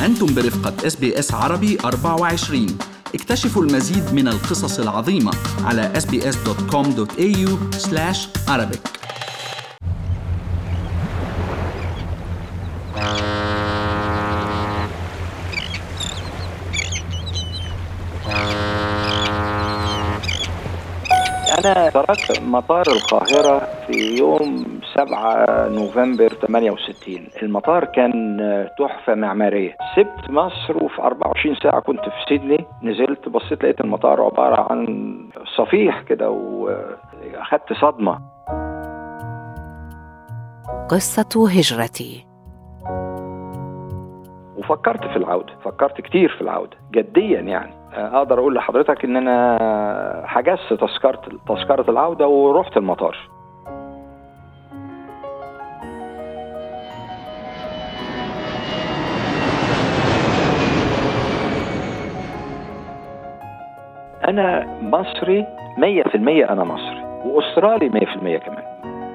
أنتم برفقة اس بي اس عربي 24 اكتشفوا المزيد من القصص العظيمة على sbs.com.au arabic أنا تركت مطار القاهرة في يوم 7 نوفمبر 68 المطار كان تحفة معمارية سبت مصر وفي 24 ساعة كنت في سيدني نزلت بصيت لقيت المطار عبارة عن صفيح كده وأخدت صدمة قصة هجرتي وفكرت في العودة فكرت كتير في العودة جديا يعني اقدر اقول لحضرتك ان انا حجزت تذكره تذكره العوده ورحت المطار انا مصري 100% انا مصري واسترالي 100% كمان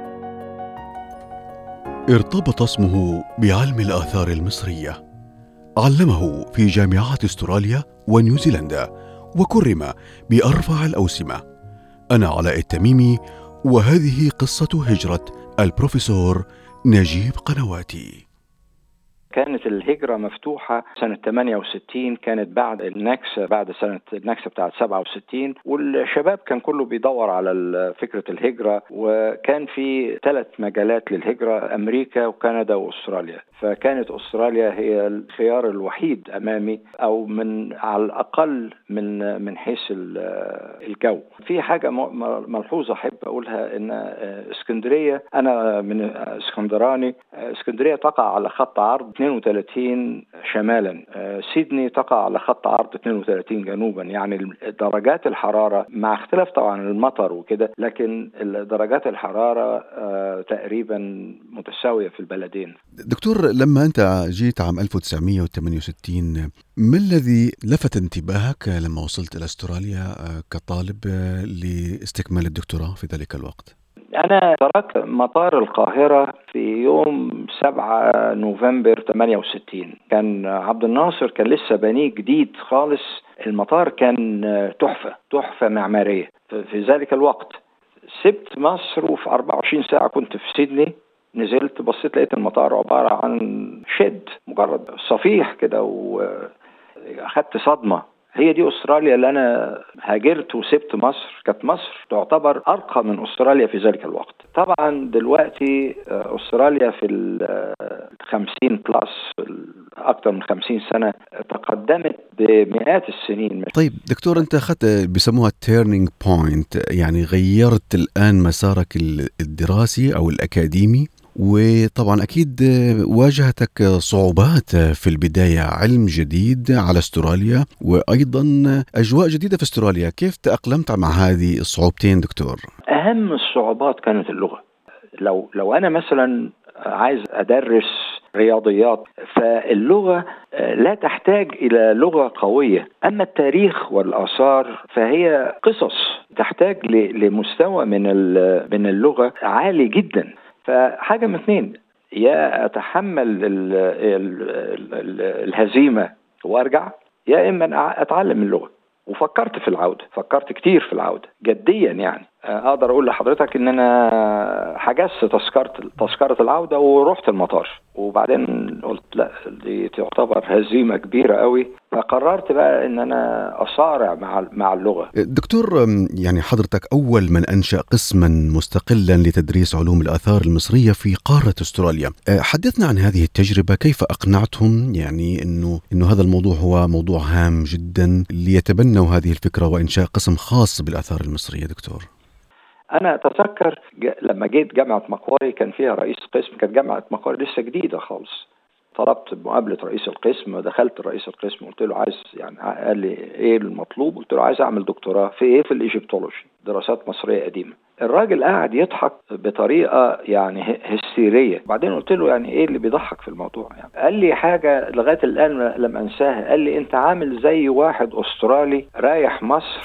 ارتبط اسمه بعلم الاثار المصريه علمه في جامعات استراليا ونيوزيلندا وكرم بارفع الاوسمه انا علاء التميمي وهذه قصه هجره البروفيسور نجيب قنواتي كانت الهجرة مفتوحة سنة 68 كانت بعد النكسة بعد سنة النكسة بتاعت 67 والشباب كان كله بيدور على فكرة الهجرة وكان في ثلاث مجالات للهجرة أمريكا وكندا وأستراليا فكانت أستراليا هي الخيار الوحيد أمامي أو من على الأقل من من حيث الجو في حاجة ملحوظة أحب أقولها إن اسكندرية أنا من اسكندراني اسكندرية تقع على خط عرض 32 شمالا سيدني تقع على خط عرض 32 جنوبا يعني درجات الحرارة مع اختلاف طبعا المطر وكده لكن درجات الحرارة تقريبا متساوية في البلدين دكتور لما أنت جيت عام 1968 ما الذي لفت انتباهك لما وصلت إلى استراليا كطالب لاستكمال الدكتوراه في ذلك الوقت؟ أنا تركت مطار القاهرة في يوم 7 نوفمبر 68 كان عبد الناصر كان لسه بنيه جديد خالص المطار كان تحفة تحفة معمارية في ذلك الوقت سبت مصر وفي 24 ساعة كنت في سيدني نزلت بصيت لقيت المطار عبارة عن شد مجرد صفيح كده وأخدت صدمة هي دي استراليا اللي انا هاجرت وسبت مصر كانت مصر تعتبر ارقى من استراليا في ذلك الوقت طبعا دلوقتي استراليا في ال 50 بلس اكثر من 50 سنه تقدمت بمئات السنين طيب دكتور انت اخذت بيسموها تيرنينج بوينت يعني غيرت الان مسارك الدراسي او الاكاديمي وطبعا اكيد واجهتك صعوبات في البدايه علم جديد على استراليا وايضا اجواء جديده في استراليا كيف تاقلمت مع هذه الصعوبتين دكتور اهم الصعوبات كانت اللغه لو لو انا مثلا عايز ادرس رياضيات فاللغه لا تحتاج الى لغه قويه اما التاريخ والاثار فهي قصص تحتاج لمستوى من من اللغه عالي جدا فحاجة من اثنين يا أتحمل ال ال ال الهزيمة وأرجع يا إما أتعلم اللغة وفكرت في العودة فكرت كتير في العودة جديا يعني أقدر أقول لحضرتك إن أنا حجزت تذكرة تذكرة العودة ورحت المطار وبعدين قلت لا دي تعتبر هزيمة كبيرة قوي فقررت بقى ان انا اصارع مع مع اللغه. دكتور يعني حضرتك اول من انشا قسما مستقلا لتدريس علوم الاثار المصريه في قاره استراليا. حدثنا عن هذه التجربه كيف اقنعتهم يعني انه انه هذا الموضوع هو موضوع هام جدا ليتبنوا هذه الفكره وانشاء قسم خاص بالاثار المصريه دكتور. انا اتذكر لما جيت جامعه مقوري كان فيها رئيس قسم كانت جامعه مقوري لسه جديده خالص طلبت مقابله رئيس القسم دخلت رئيس القسم قلت له عايز يعني قال لي ايه المطلوب قلت له عايز اعمل دكتوراه في ايه في الايجيبتولوجي دراسات مصريه قديمه الراجل قاعد يضحك بطريقه يعني هستيريه بعدين قلت له يعني ايه اللي بيضحك في الموضوع يعني قال لي حاجه لغايه الان لم انساها قال لي انت عامل زي واحد استرالي رايح مصر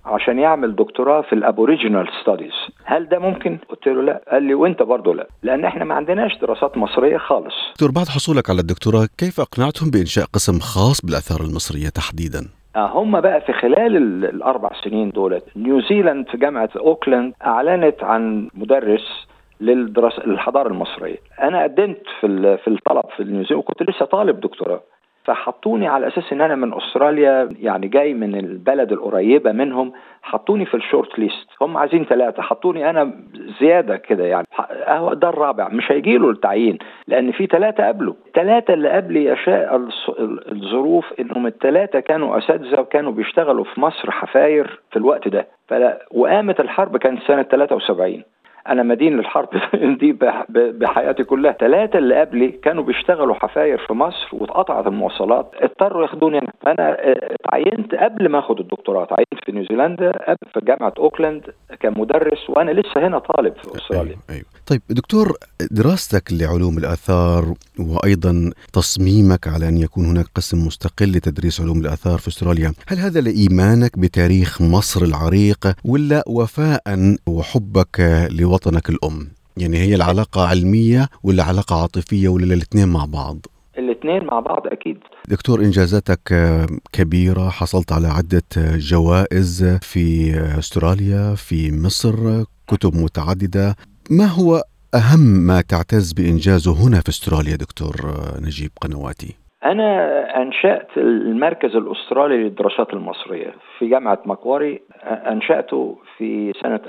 عشان يعمل دكتوراه في الابوريجينال ستاديز هل ده ممكن قلت له لا قال لي وانت برضه لا لان احنا ما عندناش دراسات مصريه خالص دكتور بعد حصولك على الدكتوراه كيف اقنعتهم بانشاء قسم خاص بالاثار المصريه تحديدا آه، هم بقى في خلال ال- الاربع سنين دولت نيوزيلاند في جامعه اوكلاند اعلنت عن مدرس للدراسه للحضاره المصريه انا قدمت في ال- في الطلب في نيوزيلاند وكنت لسه طالب دكتوراه فحطوني على اساس ان انا من استراليا يعني جاي من البلد القريبه منهم حطوني في الشورت ليست هم عايزين ثلاثه حطوني انا زياده كده يعني اهو ده الرابع مش هيجي له التعيين لان في ثلاثه قبله الثلاثه اللي قبلي يشاء الص- ال- الظروف انهم الثلاثه كانوا اساتذه وكانوا بيشتغلوا في مصر حفاير في الوقت ده فلا وقامت الحرب كانت سنه 73 انا مدين للحرب دي بح- ب- بحياتي كلها ثلاثة اللي قبلي كانوا بيشتغلوا حفاير في مصر واتقطعت المواصلات اضطروا ياخدوني انا انا اه، اتعينت قبل ما اخد الدكتوراه اتعينت في نيوزيلندا قبل في جامعة اوكلاند كمدرس وانا لسه هنا طالب في استراليا أيوة. أيوة. طيب دكتور دراستك لعلوم الآثار وأيضا تصميمك على أن يكون هناك قسم مستقل لتدريس علوم الآثار في أستراليا هل هذا لإيمانك بتاريخ مصر العريق ولا وفاء وحبك لوطنك الأم يعني هي العلاقة علمية ولا علاقة عاطفية ولا الاثنين مع بعض الاثنين مع بعض اكيد دكتور إنجازاتك آه، كبيرة حصلت على عدة آه، جوائز في آه، أستراليا في مصر آه، كتب متعددة ما هو أهم ما تعتز بإنجازه هنا في أستراليا دكتور آه، نجيب قنواتي أنا أنشأت المركز الأسترالي للدراسات المصرية في جامعة مكواري أنشأته في سنة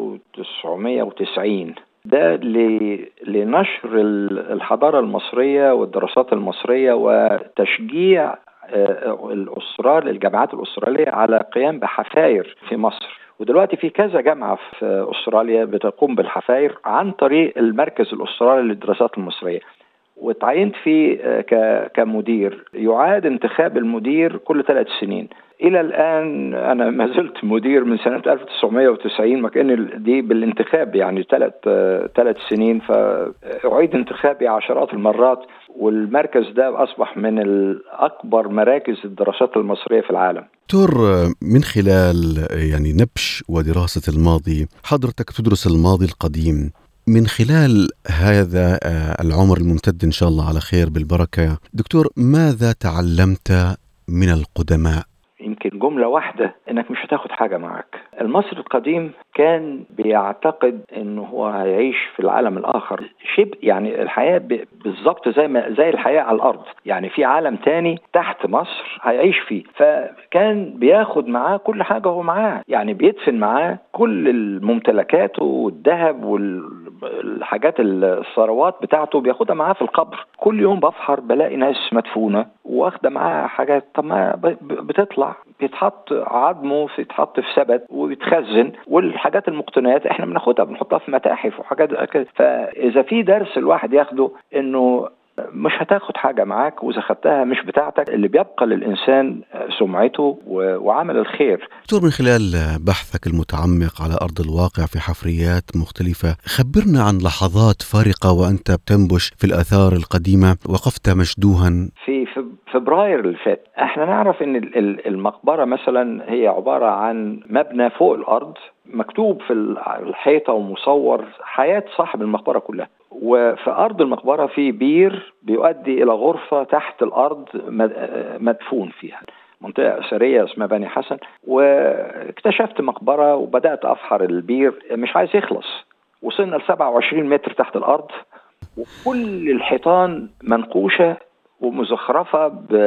1990 ده ل- لنشر ال- الحضارة المصرية والدراسات المصرية وتشجيع آه، الأسترال الجامعات الأسترالية على قيام بحفاير في مصر ودلوقتي في كذا جامعة في أستراليا بتقوم بالحفاير عن طريق المركز الأسترالي للدراسات المصرية وتعينت فيه آه، ك- كمدير يعاد انتخاب المدير كل ثلاث سنين الى الان انا ما زلت مدير من سنه 1990 ما كان دي بالانتخاب يعني ثلاث ثلاث سنين فاعيد انتخابي عشرات المرات والمركز ده اصبح من اكبر مراكز الدراسات المصريه في العالم دكتور آه، من خلال آه، يعني نبش ودراسة الماضي حضرتك تدرس الماضي القديم من خلال هذا آه، العمر الممتد إن شاء الله على خير بالبركة دكتور ماذا تعلمت من القدماء يمكن جملة واحدة انك مش هتاخد حاجة معاك المصري القديم كان بيعتقد انه هو هيعيش في العالم الاخر شبه يعني الحياة ب- بالظبط زي ما زي الحياة على الارض يعني في عالم تاني تحت مصر هيعيش فيه فكان بياخد معاه كل حاجة هو معاه يعني بيدفن معاه كل ممتلكاته والذهب والحاجات الثروات بتاعته بياخدها معاه في القبر كل يوم بفحر بلاقي ناس مدفونة واخدة معاها حاجات طب ما ب- ب- بتطلع بيتحط عظمه بيتحط في سبت وبيتخزن والحاجات المقتنيات احنا بناخدها بنحطها في متاحف وحاجات كده فاذا في درس الواحد ياخده انه مش هتاخد حاجة معاك وإذا خدتها مش بتاعتك اللي بيبقى للإنسان سمعته و- وعمل الخير دكتور من خلال بحثك المتعمق على أرض الواقع في حفريات مختلفة خبرنا عن لحظات فارقة وأنت بتنبش في الآثار القديمة وقفت مشدوها في في فبراير اللي فات احنا نعرف ان ال- ال- المقبره مثلا هي عباره عن مبنى فوق الارض مكتوب في ال- الحيطه ومصور حياه صاحب المقبره كلها وفي ارض المقبره في بير بيؤدي الى غرفه تحت الارض مد- مدفون فيها منطقة أثرية اسمها بني حسن واكتشفت مقبرة وبدأت أفحر البير مش عايز يخلص وصلنا ل 27 متر تحت الأرض وكل الحيطان منقوشة ومزخرفة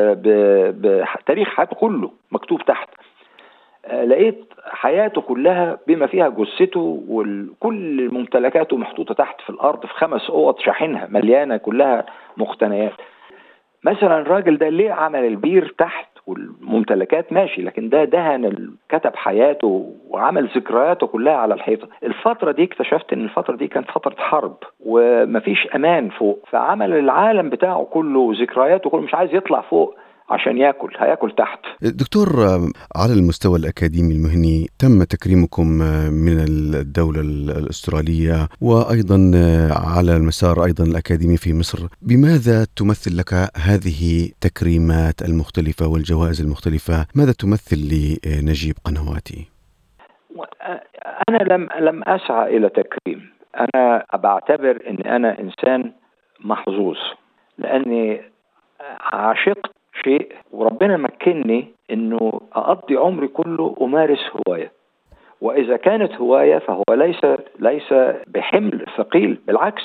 بتاريخ حياته كله مكتوب تحت آه، لقيت حياته كلها بما فيها جثته وكل ممتلكاته محطوطة تحت في الأرض في خمس أوض شاحنها مليانة كلها مقتنيات مثلا الراجل ده ليه عمل البير تحت والممتلكات ماشي لكن ده دهن ال- كتب حياته وعمل ذكرياته كلها على الحيطه الفتره دي اكتشفت ان الفتره دي كانت فتره حرب ومفيش امان فوق فعمل العالم بتاعه كله وذكرياته كله مش عايز يطلع فوق عشان ياكل هياكل تحت دكتور على المستوى الأكاديمي المهني تم تكريمكم من الدولة الأسترالية وأيضا على المسار أيضا الأكاديمي في مصر بماذا تمثل لك هذه التكريمات المختلفة والجوائز المختلفة ماذا تمثل لنجيب قنواتي؟ انا لم لم اسعى الى تكريم انا بعتبر ان انا انسان محظوظ لاني عشقت شيء وربنا مكنني انه اقضي عمري كله امارس هوايه واذا كانت هوايه فهو ليس ليس بحمل ثقيل بالعكس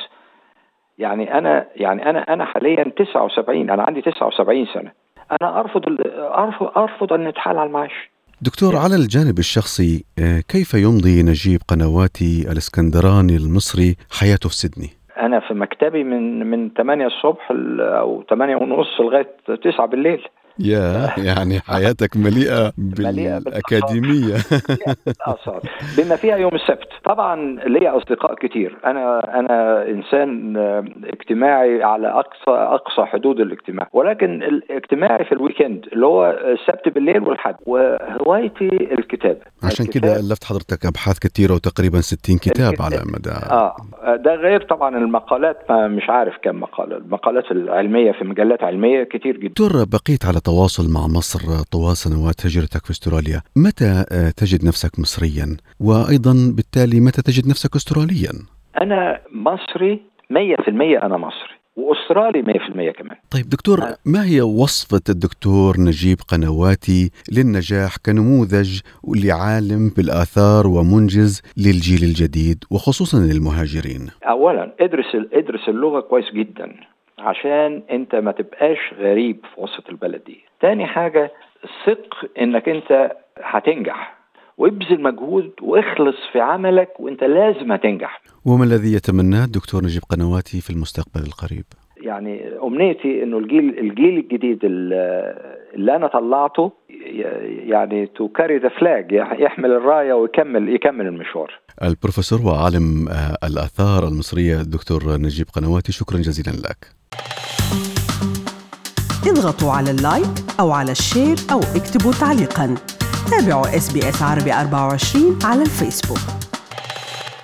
يعني انا يعني انا انا حاليا 79 انا عندي 79 سنه انا ارفض ارفض ارفض ان نتحال على المعاش دكتور على الجانب الشخصي كيف يمضي نجيب قنواتي الاسكندراني المصري حياته في سيدني؟ انا في مكتبي من من 8 الصبح او 8 ونص لغايه 9 بالليل يا يعني حياتك مليئة بالأكاديمية بالآثار بما فيها يوم السبت طبعا لي أصدقاء كتير أنا أنا إنسان اجتماعي على أقصى أقصى حدود الاجتماع ولكن الاجتماعي في الويكند اللي هو السبت بالليل والحد وهوايتي الكتابة عشان كده ألفت حضرتك أبحاث كثيرة وتقريبا 60 كتاب على مدى آه ده غير طبعا المقالات ما مش عارف كم مقالة المقالات العلمية في مجلات علمية كتير جدا دكتور بقيت على تواصل مع مصر طوال سنوات هجرتك في استراليا متى تجد نفسك مصريا وايضا بالتالي متى تجد نفسك استراليا انا مصري 100% انا مصري واسترالي 100% كمان طيب دكتور ما هي وصفة الدكتور نجيب قنواتي للنجاح كنموذج لعالم بالآثار ومنجز للجيل الجديد وخصوصا للمهاجرين أولا ادرس ادرس اللغة كويس جدا عشان انت ما تبقاش غريب في وسط البلد دي تاني حاجة ثق انك انت هتنجح وابذل مجهود واخلص في عملك وانت لازم هتنجح وما الذي يتمناه الدكتور نجيب قنواتي في المستقبل القريب يعني امنيتي انه الجيل الجيل الجديد اللي انا طلعته يعني تو كاري ذا فلاج يحمل الرايه ويكمل يكمل المشوار البروفيسور وعالم الاثار المصريه الدكتور نجيب قنواتي شكرا جزيلا لك اضغطوا على اللايك او على الشير او اكتبوا تعليقا تابعوا اس بي اس عربي 24 على الفيسبوك